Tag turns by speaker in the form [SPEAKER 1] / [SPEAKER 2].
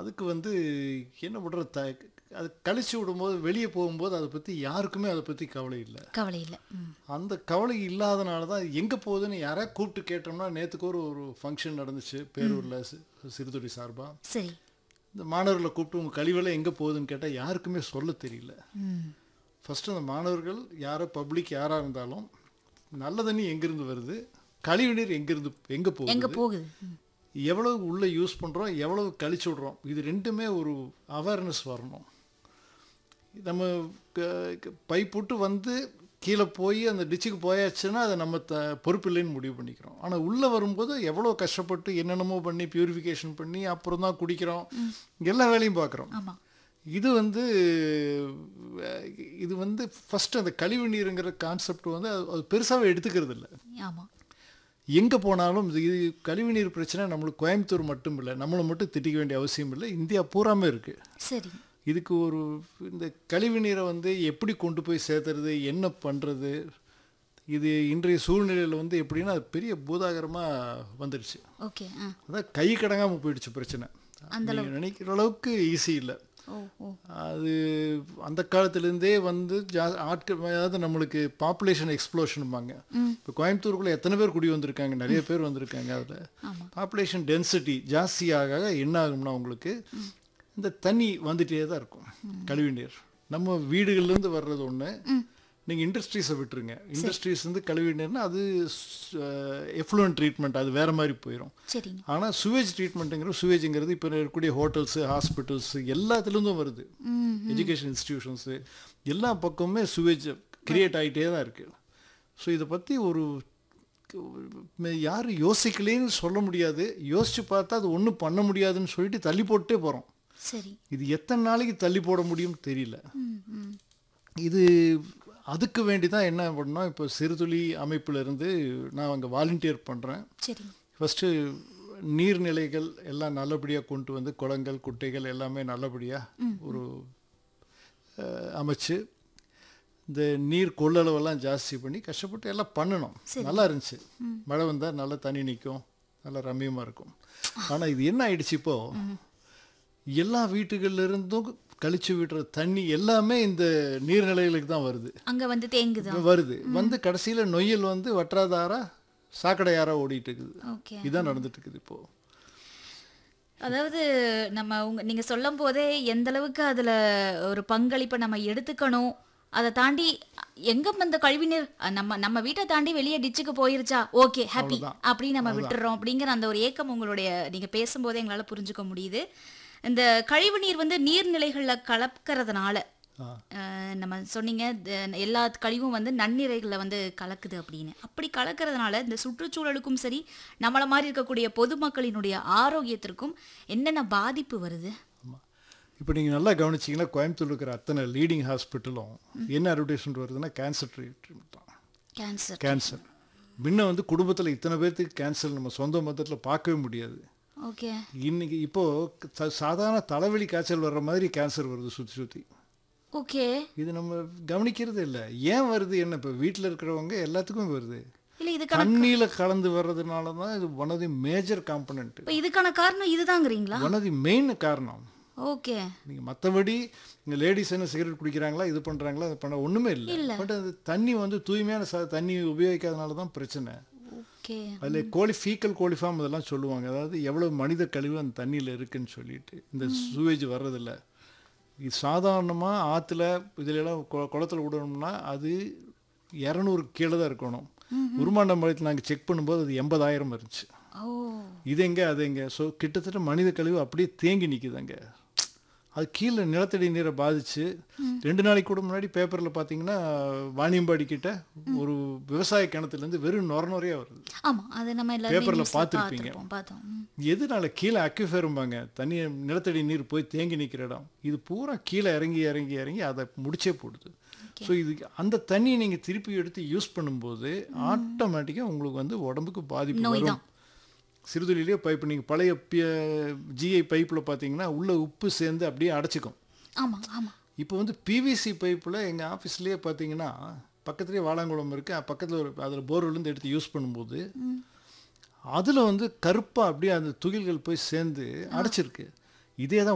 [SPEAKER 1] அதுக்கு வந்து என்ன பண்ணுறது த அது கழிச்சு விடும்போது வெளியே போகும்போது அதை பற்றி யாருக்குமே அதை பற்றி கவலை இல்லை
[SPEAKER 2] கவலை இல்லை ம்
[SPEAKER 1] அந்த கவலை இல்லாதனால தான் எங்கே போகுதுன்னு யாராவது கூப்பிட்டு கேட்டோம்னா நேற்றுக்கு ஒரு ஒரு ஃபங்க்ஷன் நடந்துச்சு பேரூரில் சிறுதுறை சார்பாக
[SPEAKER 2] சரி
[SPEAKER 1] இந்த மாணவர்களை கூப்பிட்டு உங்கள் கழிவெல்லாம் எங்கே போகுதுன்னு கேட்டால் யாருக்குமே சொல்ல தெரியல
[SPEAKER 2] ம்
[SPEAKER 1] ஃபஸ்ட்டு அந்த மாணவர்கள் யாரோ பப்ளிக் யாராக இருந்தாலும் நல்ல தண்ணி எங்கேருந்து வருது கழிவுநீர் எங்கேருந்து எங்கே போகுது
[SPEAKER 2] எங்க போகுது ம்.
[SPEAKER 1] எவ்வளவு உள்ளே யூஸ் பண்ணுறோம் எவ்வளவு கழிச்சு விட்றோம் இது ரெண்டுமே ஒரு அவேர்னஸ் வரணும் நம்ம பைப் விட்டு வந்து கீழே போய் அந்த டிச்சுக்கு போயாச்சுன்னா அதை நம்ம த பொறுப்பில்லைன்னு முடிவு பண்ணிக்கிறோம் ஆனால் உள்ளே வரும்போது எவ்வளோ கஷ்டப்பட்டு என்னென்னமோ பண்ணி பியூரிஃபிகேஷன் பண்ணி அப்புறம் தான் குடிக்கிறோம் எல்லா வேலையும் பார்க்குறோம்
[SPEAKER 2] ஆமா
[SPEAKER 1] இது வந்து அஹ், இது வந்து ஃபஸ்ட்டு அந்த கழிவு நீருங்கிற கான்செப்ட் வந்து அது அது பெருசாகவே எடுத்துக்கிறது இல்லை
[SPEAKER 2] ஆமா
[SPEAKER 1] எங்கே போனாலும் இது இது கழிவுநீர் பிரச்சனை நம்மளுக்கு கோயம்புத்தூர் மட்டும் இல்லை நம்மளை மட்டும் திட்டிக்க வேண்டிய அவசியம் இல்லை இந்தியா பூராமே இருக்குது
[SPEAKER 2] சரி
[SPEAKER 1] இதுக்கு ஒரு இந்த கழிவுநீரை வந்து எப்படி கொண்டு போய் சேர்த்துறது என்ன பண்ணுறது இது இன்றைய சூழ்நிலையில் வந்து எப்படின்னா அது பெரிய பூதாகரமாக வந்துடுச்சு
[SPEAKER 2] ஓகே ஆ
[SPEAKER 1] அதான் கை கடங்காமல் போயிடுச்சு பிரச்சனை நீங்கள் நினைக்கிற அளவுக்கு ஈஸி இல்லை
[SPEAKER 2] ஓ ஓ
[SPEAKER 1] அது அந்த காலத்துலேருந்தே வந்து ஜா ஆட்கள் அதாவது நம்மளுக்கு பாப்புலேஷன் எக்ஸ்ப்ளோஷனும்பாங்க இப்போ கோயம்புத்தூருக்குள்ளே எத்தனை பேர் குடி வந்திருக்காங்க நிறைய பேர் வந்திருக்காங்க அதில்
[SPEAKER 2] ஆமா
[SPEAKER 1] பாப்புலேஷன் டென்சிட்டி ஜாஸ்தியாக என்ன ஆகும்னா உங்களுக்கு இந்த தண்ணி வந்துட்டே தான் இருக்கும் கழிவு நீர் நம்ம வீடுகள்லேருந்து வர்றது ஒன்று நீங்கள் இண்டஸ்ட்ரீஸை விட்டுருங்க இண்டஸ்ட்ரீஸ் வந்து கழிவு நீர்னா அது எஃப்ளூயன்ட் ட்ரீட்மெண்ட் அது வேறு மாதிரி போயிடும்
[SPEAKER 2] சரிங்க
[SPEAKER 1] ஆனால் சுவேஜ் ட்ரீட்மெண்ட்டுங்கிற சுவேஜுங்கிறது இப்போ இருக்கக்கூடிய ஹோட்டல்ஸு ஹாஸ்பிட்டல்ஸு எல்லாத்துலேருந்தும் வருது
[SPEAKER 2] ம்
[SPEAKER 1] எஜுகேஷன் இன்ஸ்டிடியூஷன்ஸு எல்லா பக்கமுமே சுவேஜ் கிரியேட் ஆகிட்டே தான் இருக்குது ஸோ இதை பற்றி ஒரு யாரும் யோசிக்கலேன்னு சொல்ல முடியாது யோசித்து பார்த்தா அது ஒன்றும் பண்ண முடியாதுன்னு சொல்லிட்டு தள்ளி போட்டே போகிறோம்
[SPEAKER 2] சரி
[SPEAKER 1] இது எத்தனை நாளைக்கு தள்ளி போட முடியும் தெரியல
[SPEAKER 2] ம் ம்
[SPEAKER 1] இது அதுக்கு வேண்டி தான் என்ன பண்ணோம் இப்போ சிறுதுளி அமைப்புல இருந்து நான் அங்கே வாலண்டியர் பண்ணுறேன்
[SPEAKER 2] சரிங்க
[SPEAKER 1] ஃபஸ்ட்டு நீர்நிலைகள் எல்லாம் நல்லபடியாக கொண்டு வந்து குளங்கள் குட்டைகள் எல்லாமே நல்லபடியாக ஒரு அஹ், அமைச்சு இந்த நீர் கொள்ளளவெல்லாம் ஜாஸ்தி பண்ணி கஷ்டப்பட்டு எல்லாம் பண்ணணும் நல்லா இருந்துச்சு மழை வந்தால் நல்லா தண்ணி நிற்கும் நல்லா ரம்மியமாக இருக்கும் ஆனால் இது என்ன ஆயிடுச்சு இப்போ எல்லா வீட்டுகள்ல இருந்தும் கழிச்சு விடுற தண்ணி எல்லாமே இந்த நீர்நிலைகளுக்கு தான் வருது
[SPEAKER 2] அங்க வந்து தேங்குதா
[SPEAKER 1] வருது வந்து கடைசியில் நொய்யல் வந்து வற்றாதாரா சாக்கடையாரா ஓடிட்டு இருக்குது
[SPEAKER 2] ஓகே
[SPEAKER 1] இதான் நடந்துட்டு இருக்குது இப்போ
[SPEAKER 2] அதாவது நம்ம உங்க நீங்க சொல்லும் போதே எந்த அளவுக்கு அதுல ஒரு பங்களிப்பை நம்ம எடுத்துக்கணும் அதை தாண்டி எங்க அந்த கழிவுநீர் அஹ், நம்ம நம்ம வீட்டை தாண்டி வெளியே டிச்சுக்கு போயிருச்சா ஓகே ஹாப்பி அப்படின்னு நம்ம விட்டுறோம் அப்படிங்கிற அந்த ஒரு ஏக்கம் உங்களுடைய நீங்க பேசும்போதே எங்களால புரிஞ்சுக்க முடியுது இந்த கழிவுநீர் வந்து நீர்நிலைகள்ல கலக்கிறதுனால
[SPEAKER 1] ஆ.
[SPEAKER 2] அஹ், நம்ம சொன்னீங்க த- எல்லா கழிவும் வந்து நன்னீரைகளில் வந்து கலக்குது அப்படின்னு அப்படி கலக்கிறதுனால இந்த சுற்றுச்சூழலுக்கும் சரி நம்மள மாதிரி இருக்கக்கூடிய பொதுமக்களினுடைய ஆரோக்கியத்திற்கும் என்னென்ன பாதிப்பு வருது
[SPEAKER 1] ஆமாம் இப்போ நீங்கள் நல்லா கவனிச்சிங்கன்னா கோயம்புத்தூர் இருக்கிற அத்தனை லீடிங் ஹாஸ்பிட்டலும் என்ன அட்வர்டைஸ்மெண்ட் வருதுன்னா கேன்சர் ட்ரீட்மெண்ட் தான்
[SPEAKER 2] கேன்சர்
[SPEAKER 1] கேன்சர் முன்ன வந்து குடும்பத்தில் இத்தனை பேர்த்துக்கு கேன்சர் நம்ம சொந்த மொத்தத்தில் பார்க்கவே முடியாது
[SPEAKER 2] ஓகே
[SPEAKER 1] இன்னைக்கு இப்போது ச- சாதாரண தலைவலி காய்ச்சல் வர்ற மாதிரி கேன்சர் வருது சுற்றி சுற்றி
[SPEAKER 2] ஓகே
[SPEAKER 1] இது நம்ம கவனிக்கிறது இல்லை ஏன் வருது என்ன இப்போ வீட்டில் இருக்கிறவங்க எல்லாத்துக்கும் வருது
[SPEAKER 2] இல்ல இதுக்கான
[SPEAKER 1] தண்ணியில் கலந்து வர்றதுனால தான் இது one of the major component
[SPEAKER 2] இப்ப இதுக்கான காரணம் இதுதாங்கிறீங்களா
[SPEAKER 1] ஒன் ஆஃப் தி மெயின் காரணம்
[SPEAKER 2] ஓகே
[SPEAKER 1] நீங்கள் மற்றபடி இங்கே லேடிஸ் என்ன சிகரெட் குடிக்கிறாங்களா இது பண்ணுறாங்களா அது பண்ண ஒன்றுமே இல்லை பட் அது தண்ணி வந்து தூய்மையான ச தண்ணி உபயோகிக்காதனால தான் பிரச்சனை
[SPEAKER 2] ஓகே
[SPEAKER 1] அதில் கோழி ஃபீக்கல் கோழிஃபார்ம் இதெல்லாம் சொல்லுவாங்க அதாவது எவ்வளோ மனித கழிவு அந்த தண்ணியில் இருக்குன்னு சொல்லிட்டு இந்த சுவேஜ் வர்றதில்ல இது சாதாரணமாக ஆற்றுல இதுலலாம் கு- குளத்துல விடணும்னா அது இரநூறு கீழே தான் இருக்கணும் உருமாண்ட மலையத்தில் நாங்கள் செக் பண்ணும்போது அது எண்பதாயிரம் இருந்துச்சு
[SPEAKER 2] ஓ
[SPEAKER 1] இது எங்க அது எங்க ஸோ கிட்டத்தட்ட மனித கழிவு அப்படியே தேங்கி நிக்குது அங்க அது கீழே நிலத்தடி நீரை பாதிச்சு ரெண்டு நாளைக்கு கூட முன்னாடி பேப்பரில் பார்த்தீங்கன்னா வாணியம்பாடி கிட்ட ஒரு விவசாய கிணத்துலேருந்து வெறும் நொர நொறையா வருது
[SPEAKER 2] ஆமா அது நம்ம எல்லாரும்
[SPEAKER 1] பேப்பர்ல பார்த்திருப்பீங்க.
[SPEAKER 2] பார்த்தோம் ம்.
[SPEAKER 1] எதனால கீழே அக்யூஃபேரும்பாங்க தண்ணி நிலத்தடி நீர் போய் தேங்கி நிற்கிற இடம் இது பூரா கீழே இறங்கி இறங்கி இறங்கி அதை முடிச்சே போடுது ஸோ இது அந்த தண்ணியை நீங்கள் திருப்பி எடுத்து யூஸ் பண்ணும்போது ஆட்டோமேட்டிக்காக உங்களுக்கு வந்து உடம்புக்கு பாதிப்பு
[SPEAKER 2] நோய்
[SPEAKER 1] வரும் சிறுதுளியிலே பைப் நீங்கள் பழைய ஜிஐ பைப்பில் பார்த்தீங்கன்னா உள்ள உப்பு சேர்ந்து அப்படியே அடைச்சிக்கும்
[SPEAKER 2] ஆமா ஆமா
[SPEAKER 1] இப்போ வந்து பிவிசி பைப்பில் எங்கள் ஆஃபீஸ்லேயே பார்த்தீங்கன்னா பக்கத்துலேயே வாழாங்குளம் இருக்குது பக்கத்தில் ஒரு அதில் போர்வெல்லேருந்து எடுத்து யூஸ் பண்ணும்போது அதில் வந்து கருப்பாக அப்படியே அந்த துகில்கள் போய் சேர்ந்து அடைச்சிருக்கு இதே தான்